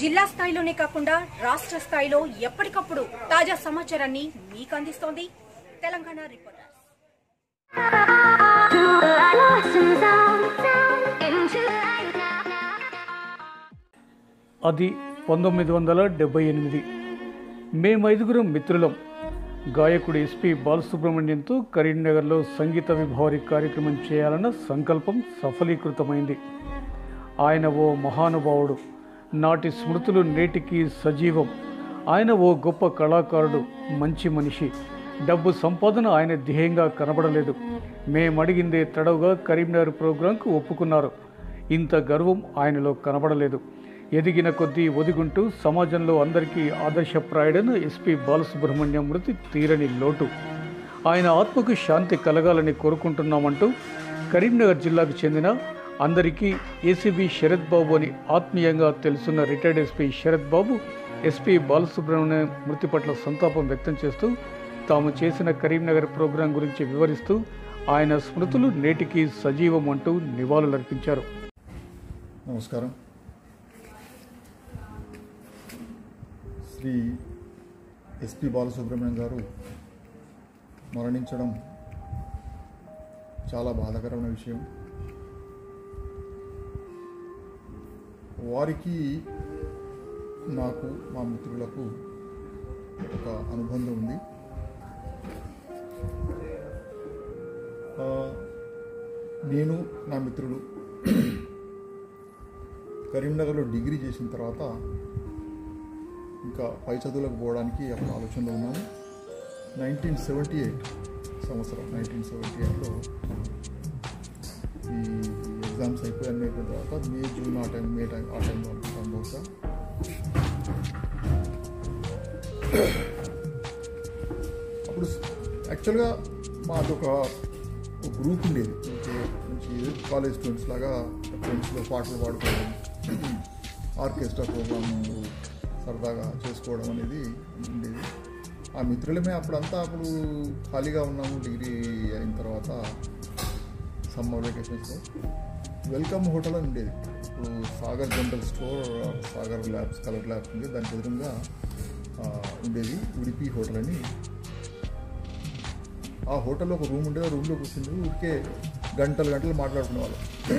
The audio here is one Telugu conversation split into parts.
జిల్లా స్థాయిలోనే కాకుండా రాష్ట్ర స్థాయిలో ఎప్పటికప్పుడు తాజా సమాచారాన్ని మీకు అందిస్తోంది తెలంగాణ రిపోర్టర్స్ అది పంతొమ్మిది వందల డెబ్బై ఎనిమిది మేమైదుగురం మిత్రులం గాయకుడు ఎస్పి బాలసుబ్రహ్మణ్యంతో కరీంనగర్లో సంగీత విభావరి కార్యక్రమం చేయాలన్న సంకల్పం సఫలీకృతమైంది ఆయన ఓ మహానుభావుడు నాటి స్మృతులు నేటికి సజీవం ఆయన ఓ గొప్ప కళాకారుడు మంచి మనిషి డబ్బు సంపాదన ఆయన ధ్యేయంగా కనబడలేదు మేమడిగిందే తడవుగా కరీంనగర్ ప్రోగ్రాంకు ఒప్పుకున్నారు ఇంత గర్వం ఆయనలో కనబడలేదు ఎదిగిన కొద్దీ ఒదిగుంటూ సమాజంలో అందరికీ ఆదర్శప్రాయుడైన ఎస్పి బాలసుబ్రహ్మణ్యం మృతి తీరని లోటు ఆయన ఆత్మకు శాంతి కలగాలని కోరుకుంటున్నామంటూ కరీంనగర్ జిల్లాకు చెందిన అందరికీ ఏసీబీ శరత్ బాబు అని ఆత్మీయంగా తెలుసున్న retired SP Sarath Babu SP Balasubrahmanyam మృతి పట్ల సంతాపం వ్యక్తం చేస్తూ తాము చేసిన కరీంనగర్ ప్రోగ్రాం గురించి వివరిస్తూ ఆయన స్మృతులు నేటికి సజీవం అంటూ నివాళులర్పించారు నమస్కారం శ్రీ ఎస్పి బాలసుబ్రహ్మణ్యం గారు మరణించడం చాలా బాధాకరమైన విషయం వారికి నాకు మా మిత్రులకు ఒక అనుబంధం ఉంది ఆ, నేను నా మిత్రులు కరీంనగర్లో డిగ్రీ చేసిన తర్వాత ఇంకా పై చదువులకు పోవడానికి అప్పుడు ఆలోచనలో ఉన్నాము నైన్టీన్ సెవెంటీ ఎయిట్ సంవత్సరం నైన్టీన్ సెవెంటీ ఎయిట్లో ఈ ఎగ్జామ్స్ అయిపోయి అన్ని అయిపోయిన తర్వాత మే జూన్ ఆ టైం మే టైం ఆ టైంలో అనుకుంటాం బహుశా అప్పుడు యాక్చువల్గా మాది ఒక ఒక గ్రూప్ ఉండేది మంచి మంచి కాలేజ్ స్టూడెంట్స్ లాగా ఫ్రెండ్స్లో పాటలు పాడుకోవడం ఆర్కెస్ట్రా ప్రోగ్రామ్ సరదాగా చేసుకోవడం అనేది ఉండేది ఆ మిత్రులమే అప్పుడంతా అప్పుడు ఖాళీగా ఉన్నాము డిగ్రీ అయిన తర్వాత సమ్మర్ వెకేషన్స్లో వెల్కమ్ హోటల్ అని ఉండేది ఇప్పుడు Sagar general store Sagar labs colour labs ఉంది దానికి ఎదురుగా ఆ, ఉండేది ఉడిపి హోటల్ అని ఆ హోటల్లో ఒక రూమ్ ఉండేది ఆ రూమ్లో కూర్చుండి ఊరికే గంటలు గంటలు మాట్లాడుకునేవాళ్ళం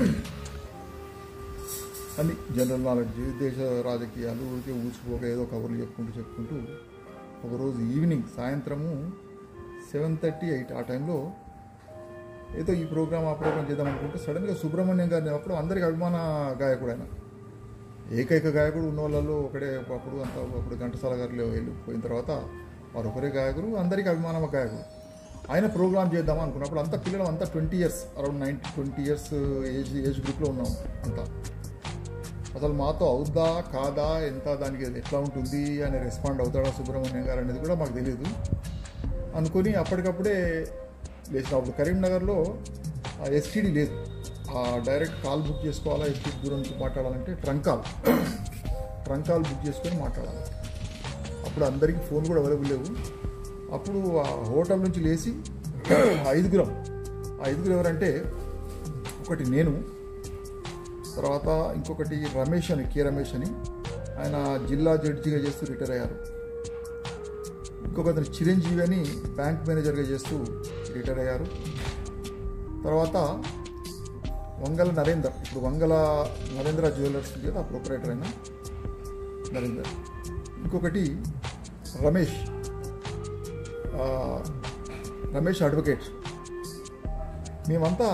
అని జనరల్ నాలెడ్జ్ దేశ రాజకీయాలు ఊరికే ఊచిపోక ఏదో కబుర్లు చెప్పుకుంటూ చెప్పుకుంటూ ఒకరోజు ఈవినింగ్ సాయంత్రము సెవెన్ థర్టీ ఎయిట్ ఆ టైంలో ఏదో ఈ ప్రోగ్రామ్ ఆ ప్రోగ్రామ్ చేద్దాం అనుకుంటే సడన్గా సుబ్రహ్మణ్యం గారిని అప్పుడు అందరికి అభిమాన గాయకుడు ఆయన ఏకైక గాయకుడు ఉన్న వాళ్ళలో ఒకడే అప్పుడు అంత అప్పుడు ఘంటసాల గారిలో వెళ్ళిపోయిన తర్వాత వారు ఒకరే గాయకుడు అందరికీ అభిమానం గాయకుడు ఆయన ప్రోగ్రామ్ చేద్దాం అనుకున్నప్పుడు అంతా పిల్లలు అంతా twenty years around ninety twenty years age age గ్రూప్లో ఉన్నాం అంతా అసలు మాతో అవుద్దా కాదా ఎంత దానికి ఎట్లా ఉంటుంది అని రెస్పాండ్ అవుతాడా సుబ్రహ్మణ్యం గారు అనేది కూడా మాకు తెలియదు అనుకొని అప్పటికప్పుడే లేచిన అప్పుడు కరీంనగర్లో ఎస్టీడీ లేదు ఆ డైరెక్ట్ కాల్ బుక్ చేసుకోవాలా ఎస్టీడీ దూరం నుంచి మాట్లాడాలంటే trunk call trunk call book చేసుకొని మాట్లాడాలి అప్పుడు అందరికీ ఫోన్ కూడా అవైలబుల్ లేవు అప్పుడు ఆ హోటల్ నుంచి లేచి ఐదుగురం ఆ ఐదుగురు ఎవరంటే ఒకటి నేను తర్వాత ఇంకొకటి రమేష్ అని కే రమేష్ అని ఆయన జిల్లా జడ్జిగా చేస్తూ రిటైర్ అయ్యారు ఇంకొకతను చిరంజీవి అని బ్యాంక్ మేనేజర్గా చేస్తూ రిటైర్ అయ్యారు తర్వాత వంగల నరేందర్ ఇప్పుడు వంగల నరేంద్ర జ్యువెలర్స్ ఉంది కదా ప్రొపరేటర్ అయిన నరేందర్ ఇంకొకటి రమేష్ ఆ, రమేష్ అడ్వకేట్ మేమంతా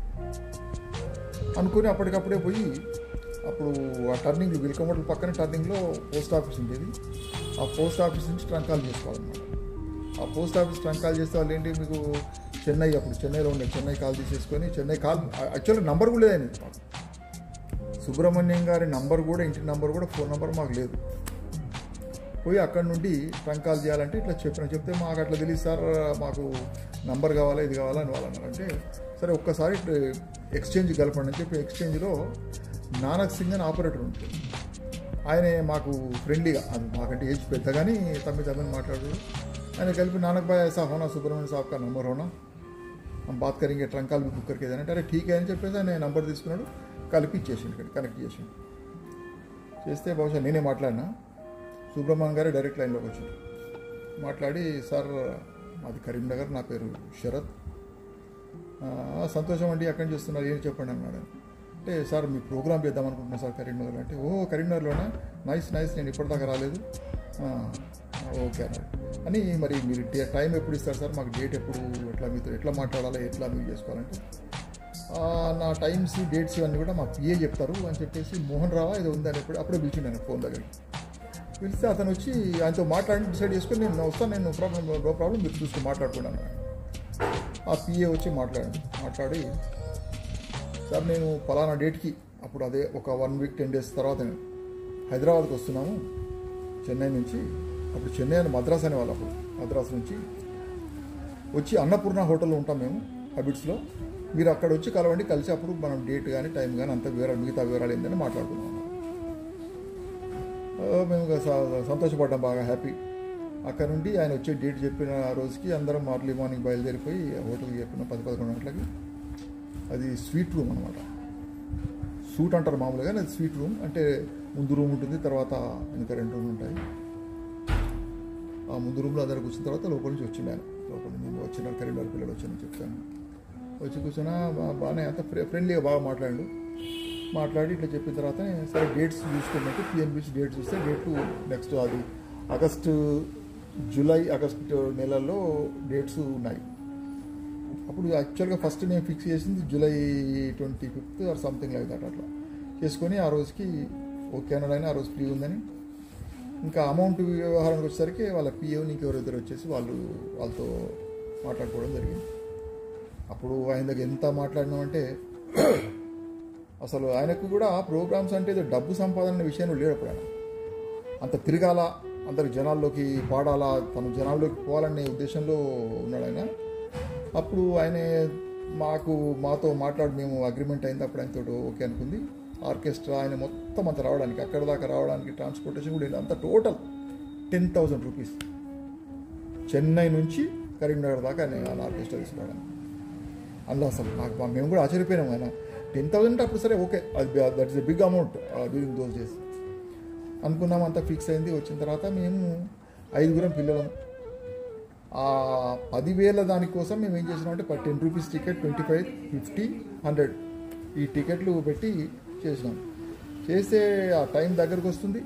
అనుకుని అప్పటికప్పుడే పోయి అప్పుడు ఆ టర్నింగ్ విల్కమ్ హోటల్ పక్కన టర్నింగ్లో పోస్ట్ ఆఫీస్ ఉండేది ఆ పోస్ట్ ఆఫీస్ నుంచి ట్రంకాల్ చేసుకోవాలన్నమాట ఆ పోస్ట్ ఆఫీస్ ట్రంకాల్ చేస్తే వాళ్ళు ఏంటి మీకు చెన్నై అప్పుడు చెన్నైలో ఉండే చెన్నై కాల్ తీసేసుకొని చెన్నై కాల్ యాక్చువల్గా నంబర్ కూడా లేదండి మాకు సుబ్రహ్మణ్యం గారి నంబర్ కూడా ఇంటి నంబర్ కూడా ఫోన్ నంబర్ మాకు లేదు పోయి అక్కడ నుండి ట్రంక్ కాల్ చేయాలంటే ఇట్లా చెప్పిన చెప్తే మాకు అట్లా తెలియదు సార్ మాకు నంబర్ కావాలా ఇది కావాలా అని వాళ్ళు అన్నారు అంటే సరే ఒక్కసారి ఎక్స్చేంజ్ కలపండి అని చెప్పి ఎక్స్చేంజ్లో నానక్ సింగ్ అని ఆపరేటర్ ఉంటుంది ఆయన మాకు ఫ్రెండ్లీగా అది మాకంటే ఏజ్ పెద్ద కానీ తమ్మి తమ్మిని మాట్లాడు ఆయన కలిపి నానక్ బాయ్ ऐसा होना सुब्रमण्य साहब का नंबर होना हम बात करेंगे ट्रंक కాల్ బుక్ करके देना అంటే అరే ఠీక్ అని చెప్పేసి ఆయన నెంబర్ తీసుకున్నాడు కలిపి ఇచ్చేసిండు ఇక్కడ కనెక్ట్ చేసిండు చేస్తే బహుశా నేనే మాట్లాడినా సుబ్రహ్మణ్యం గారు డైరెక్ట్ లైన్లోకి వచ్చారు మాట్లాడి సార్ మాది కరీంనగర్ నా పేరు శరత్ ఆ, సంతోషం అండి ఎక్కడి నుంచి వస్తున్నారు ఏం చెప్పండి అన్నాడు అంటే సార్ మీ ప్రోగ్రామ్ చేద్దాం అనుకుంటున్నా సార్ కరీంనగర్ అంటే ఓ కరీంనగర్లోనా నైస్ నైస్ నేను ఇప్పటిదాకా రాలేదు "ఆ, ఓకే అన్నాడు అని మరి మీరు డే- టైం ఎప్పుడు ఇస్తారు సార్ మాకు డేట్ ఎప్పుడు ఎట్లా మీతో ఎట్లా మాట్లాడాలా ఎట్లా మీరు చేసుకోవాలంటే "ఆ, నా టైమ్స్ డేట్స్ ఇవన్నీ కూడా మా పిఏ చెప్తారు అని చెప్పేసి మోహన్ రావా ఏదో ఉందని ఎప్పుడు అప్పుడే పిలిచిండాను ఫోన్ దగ్గరికి పిలిస్తే అతను వచ్చి ఆయనతో మాట్లాడి డిసైడ్ చేసుకొని నేను వస్తాను నేను ప్రాబ్లం నో ప్రాబ్లం మీరు చూసుకుని మాట్లాడుకున్నాను ఆ పిఏ వచ్చి మాట్లాడండి మాట్లాడి సార్ నేను పలానా డేట్కి అప్పుడు అదే ఒక వన్ వీక్ టెన్ డేస్ తర్వాత నేను హైదరాబాద్కి వస్తున్నాము చెన్నై నుంచి అప్పుడు చెన్నై అని మద్రాస్ అనే వాళ్ళు అప్పుడు మద్రాస్ నుంచి వచ్చి అన్నపూర్ణ హోటల్లో ఉంటాం మేము హ్యాబిట్స్లో మీరు అక్కడ వచ్చి కలవండి కలిసి అప్పుడు మనం డేట్ కానీ టైం కానీ అంత వివరాలు మిగతా వివరాలు ఏంటని మాట్లాడుకున్నాం ఆ, మేము ఇక స- సంతోషపడ్డాం బాగా హ్యాపీ అక్కడ నుండి ఆయన వచ్చే డేట్ చెప్పిన రోజుకి అందరం మార్లీ మార్నింగ్ బయలుదేరిపోయి హోటల్కి చెప్పిన పది పదకొండు గంటలకి అది స్వీట్ రూమ్ అనమాట సూట్ అంటారు మామూలుగా కానీ అది స్వీట్ రూమ్ అంటే ముందు రూమ్ ఉంటుంది తర్వాత ఇంకా రెండు రూమ్లు ఉంటాయి ఆ ముందు రూమ్లో అందరికి వచ్చిన తర్వాత లోపల నుంచి వచ్చిండు ఆయన లోపల నుంచి మేము వచ్చిన కరీంనగర్ పిల్లలు వచ్చాను చెప్తాను వచ్చి కూర్చున్నా బా- బాగానే అంత ఫ్రె- ఫ్రెండ్లీగా బాగా మాట్లాడు మాట్లాడి ఇట్లా చెప్పిన తర్వాత సరే డేట్స్ చూసుకున్నట్టు పిఎన్బిసి డేట్స్ చూస్తే డేట్లు నెక్స్ట్ అది ఆగస్టు జూలై ఆగస్టు నెలల్లో డేట్స్ ఉన్నాయి అప్పుడు యాక్చువల్గా ఫస్ట్ నేను ఫిక్స్ చేసింది July twenty fifth or something like that అట్లా చేసుకొని ఆ రోజుకి ఓకే అన్నాడని ఆ రోజు ఫ్రీ ఉందని ఇంకా అమౌంట్ వ్యవహారానికి వచ్చేసరికి వాళ్ళ పిఏని ఇంకెవరిద్దరు వచ్చేసి వాళ్ళు వాళ్ళతో మాట్లాడుకోవడం జరిగింది అప్పుడు ఆయన దగ్గర ఎంత మాట్లాడినామంటే అసలు ఆయనకు కూడా ప్రోగ్రామ్స్ అంటే ఏదో డబ్బు సంపాదన అనే విషయంలో లేడు అప్పుడు ఆయన అంత తిరగాల అందరి జనాల్లోకి పాడాలా తన జనాల్లోకి పోవాలనే ఉద్దేశంలో ఉన్నాడు ఆయన అప్పుడు ఆయన మాకు మాతో మాట్లాడి మేము అగ్రిమెంట్ అయింది అప్పుడు ఆయనతో ఓకే అనుకుంది ఆర్కెస్ట్రా ఆయన మొత్తం అంత రావడానికి అక్కడ దాకా రావడానికి ట్రాన్స్పోర్టేషన్ కూడా అంత total ten thousand rupees Chennai నుంచి కరీంనగర్ దాకా ఆయన ఆయన ఆర్కెస్ట్రా తీసుకురావడానికి అందులో అసలు నాకు మా- మేము కూడా ఆశ్చర్యపోయినాం ఆయన టెన్ థౌసండ్ అప్పుడు సరే ఓకే అది that is a big amount during those days అనుకున్నాం అంతా ఫిక్స్ అయింది వచ్చిన తర్వాత మేము ఐదుగురం పిల్లలం ఆ పదివేల దానికోసం మేము ఏం చేసినామంటే per ten rupees ticket twenty five fifty hundred ఈ టికెట్లు పెట్టి చేసినాం చేస్తే ఆ టైం దగ్గరకు వస్తుంది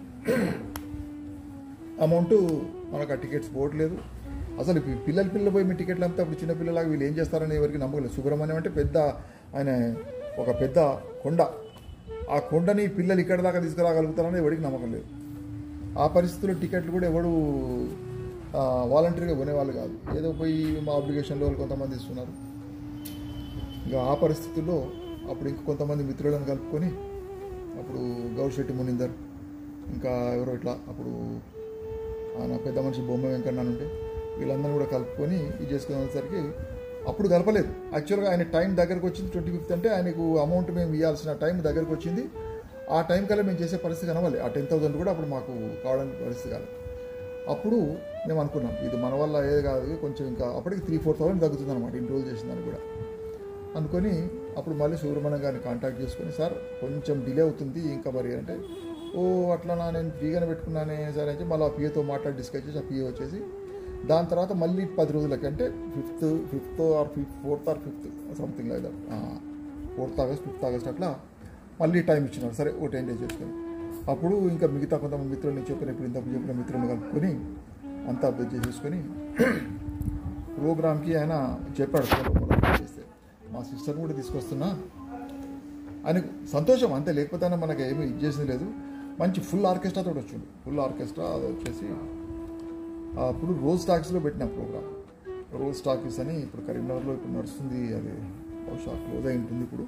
అమౌంట్ మనకు ఆ టికెట్స్ పోవట్లేదు అసలు ఇప్పుడు పిల్లలు పిల్లలు పోయి మీ టికెట్లు అమ్మితే అప్పుడు చిన్న పిల్లలాగా వీళ్ళు ఏం చేస్తారని ఎవరికి నమ్మకలేదు సుబ్రహ్మణ్యం అంటే పెద్ద ఆయన ఒక పెద్ద కొండ ఆ కొండని పిల్లలు ఇక్కడ దాకా తీసుకురాగలుగుతారని ఎవరికి నమ్మకం లేదు ఆ పరిస్థితుల్లో టికెట్లు కూడా ఎవడు వాలంటరీగా కొనేవాళ్ళు కాదు ఏదో పోయి మా అప్లికేషన్లో వాళ్ళు కొంతమంది ఇస్తున్నారు ఇంకా ఆ పరిస్థితుల్లో అప్పుడు ఇంక కొంతమంది మిత్రులను కలుపుకొని అప్పుడు గౌడ్ మునిందర్ ఇంకా ఎవరో ఇట్లా అప్పుడు ఆయన పెద్ద మనిషి బొమ్మ వెంకన్న అని ఉంటే వీళ్ళందరినీ కూడా కలుపుకొని ఇది చేసుకునేసరికి అప్పుడు కలపలేదు యాక్చువల్గా ఆయన టైం దగ్గరకు వచ్చింది ట్వంటీ ఫిఫ్త్ అంటే ఆయనకు అమౌంట్ మేము ఇవ్వాల్సిన టైం దగ్గరకు వచ్చింది ఆ టైం కల్లా మేము చేసే పరిస్థితి కనవాలి ఆ టెన్ థౌసండ్ కూడా అప్పుడు మాకు కావడానికి పరిస్థితి కాదు అప్పుడు మేము అనుకున్నాం ఇది మన వల్ల ఏ కాదు కొంచెం ఇంకా అప్పటికి త్రీ ఫోర్ థౌసండ్ తగ్గుతుంది అనమాట ఇన్ని రోజులు చేసిన దానికి కూడా అనుకొని అప్పుడు మళ్ళీ సుబ్రహ్మణ్యం గారిని కాంటాక్ట్ చేసుకొని సార్ కొంచెం డిలే అవుతుంది ఇంకా మరి అంటే ఓ అట్లా నేను ఫ్రీగానే పెట్టుకున్నానే సార్ అంటే మళ్ళీ ఆ పిఏతో మాట్లాడి డిస్కస్ చేసి ఆ పిఏ వచ్చేసి దాని తర్వాత మళ్ళీ పది రోజులకి అంటే fifth fifth or fifth fourth or fifth something like that fourth August fifth August అట్లా మళ్ళీ టైం ఇచ్చినారు సరే ఓ టెన్ డేస్ చేసుకొని అప్పుడు ఇంకా మిగతా కొంతమంది మిత్రులు నేను చెప్పిన ఇప్పుడు ఇంతకు చెప్పిన మిత్రులను కలుపుకొని అంతా అప్డేట్ చేసేసుకొని ప్రోగ్రామ్కి ఆయన చెప్పాడు ఫోన్ ఫోన్ చేస్తే మా సిస్టర్ని కూడా తీసుకొస్తున్నా ఆయనకు సంతోషం అంతే లేకపోతే ఆయన మనకి ఏమీ ఇది చేసింది లేదు మంచి ఫుల్ ఆర్కెస్ట్రాతో వచ్చిండు ఫుల్ ఆర్కెస్ట్రా అది వచ్చేసి అప్పుడు రోజ్ టాకీస్లో పెట్టిన ప్రోగ్రామ్ రోజ్ టాకీస్ అని ఇప్పుడు కరీంనగర్లో ఇప్పుడు నడుస్తుంది అది బహుశా క్లోజ్ అయి ఉంటుంది ఇప్పుడు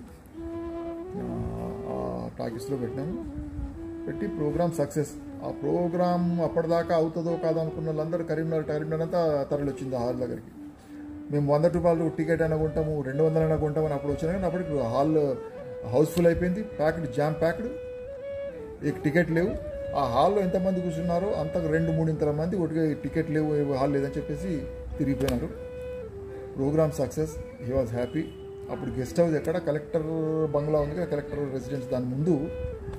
ఆ టాకీస్లో పెట్టినాము పెట్టి ప్రోగ్రామ్ సక్సెస్ ఆ ప్రోగ్రామ్ అప్పటిదాకా అవుతుందో కాదో అనుకున్న వాళ్ళందరూ కరీంనగర్ కరీంనగర్ అంతా తరలి వచ్చింది ఆ హాల్ దగ్గరికి మేము వంద రూపాయలు టికెట్ అయినా కొంటాము రెండు వందలు అయినా కొంటామని అప్పుడు వచ్చినా కానీ అప్పటికి హాల్ హౌస్ఫుల్ అయిపోయింది ప్యాక్డ్ జామ్ ప్యాక్డ్ ఇక టికెట్ లేవు ఆ హాల్లో ఎంతమంది కూర్చున్నారో అంత రెండు మూడు ఇంతల మంది ఒకటిగా టికెట్ లేవు ఏ హాల్ లేదని చెప్పేసి తిరిగిపోయినారు program success he was happy అప్పుడు గెస్ట్ హౌస్ ఎక్కడ కలెక్టర్ బంగ్లా ఉంది కదా కలెక్టర్ రెసిడెన్స్ దాని ముందు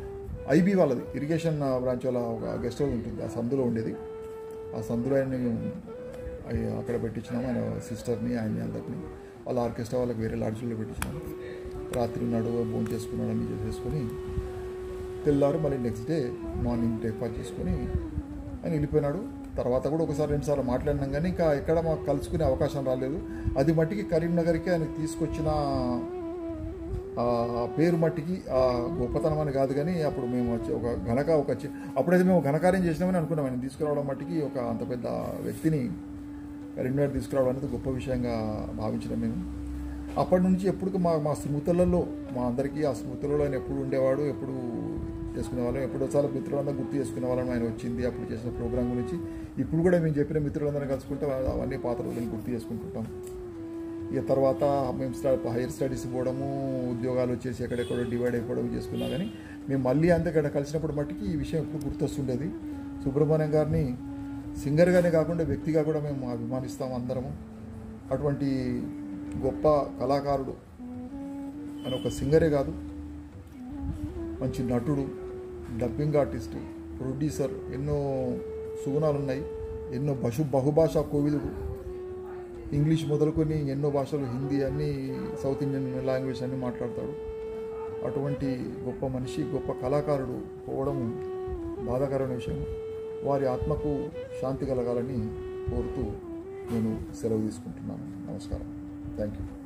ఐబీ వాళ్ళది ఇరిగేషన్ బ్రాంచ్ వాళ్ళ ఒక గెస్ట్ హౌస్ ఉంటుంది ఆ సందులో ఉండేది ఆ సందులో ఆయన అయ్య- అక్కడ పెట్టించినాము ఆయన సిస్టర్ని ఆయన్ని అందరిని వాళ్ళ ఆర్కెస్ట్రా వాళ్ళకి వేరే లాడ్జ్లో పెట్టించినాము రాత్రి ఉన్నాడు భోజనం చేసుకున్నాడు అన్ని చేసేసుకొని తెల్లారు మళ్ళీ నెక్స్ట్ డే మార్నింగ్ బ్రేక్ఫాస్ట్ చేసుకొని ఆయన వెళ్ళిపోయినాడు తర్వాత కూడా ఒకసారి రెండుసార్లు మాట్లాడినాం కానీ ఇంకా ఎక్కడ మాకు కలుసుకునే అవకాశం రాలేదు అది మట్టికి కరీంనగర్కి ఆయన తీసుకొచ్చిన ఆ పేరు మట్టికి ఆ గొప్పతనం అని కాదు కానీ అప్పుడు మేము వచ్చి ఒక ఘనక ఒక చి- అప్పుడైతే మేము ఘనకార్యం చేసినామని అనుకున్నాం ఆయన తీసుకురావడం మట్టికి ఒక అంత పెద్ద వ్యక్తిని కరీంనగర్ తీసుకురావడం అనేది గొప్ప విషయంగా భావించినాం మేము అప్పటి నుంచి ఎప్పుడు మా మా స్మృతులలో మా అందరికీ ఆ స్మృతులలో ఆయన ఎప్పుడు ఉండేవాడు ఎప్పుడు చేసుకునే వాళ్ళం ఎప్పుడు చాలా మిత్రులందరూ గుర్తు చేసుకునే వాళ్ళం ఆయన వచ్చింది అప్పుడు చేసిన ప్రోగ్రాం గురించి ఇప్పుడు కూడా మేము చెప్పిన మిత్రులందరం కలుసుకుంటే అవన్నీ పాత రోజులను గుర్తు చేసుకుంటుంటాం ఇక తర్వాత మేము స్టా హైయర్ స్టడీస్ పోవడము ఉద్యోగాలు వచ్చేసి ఎక్కడెక్కడో డివైడ్ అయిపోవడం చేసుకున్నా కానీ మేము మళ్ళీ అంతే ఇక్కడ కలిసినప్పుడు మట్టుకి ఈ విషయం ఎప్పుడు గుర్తొస్తుండేది సుబ్రహ్మణ్యం గారిని సింగర్గానే కాకుండా వ్యక్తిగా కూడా మేము అభిమానిస్తాం అందరము అటువంటి గొప్ప కళాకారుడు అని ఒక సింగరే కాదు మంచి నటుడు డబ్బింగ్ ఆర్టిస్టు ప్రొడ్యూసర్ ఎన్నో సుగుణాలు ఉన్నాయి ఎన్నో బహు బహుభాషా కోవిదుడు ఇంగ్లీష్ మొదలుకొని ఎన్నో భాషలు హిందీ అన్ని సౌత్ ఇండియన్ లాంగ్వేజ్ అన్ని మాట్లాడతాడు అటువంటి గొప్ప మనిషి గొప్ప కళాకారుడు పోవడం బాధాకరమైన విషయం వారి ఆత్మకు శాంతి కలగాలని కోరుతూ నేను సెలవు తీసుకుంటున్నాను నమస్కారం థ్యాంక్ యూ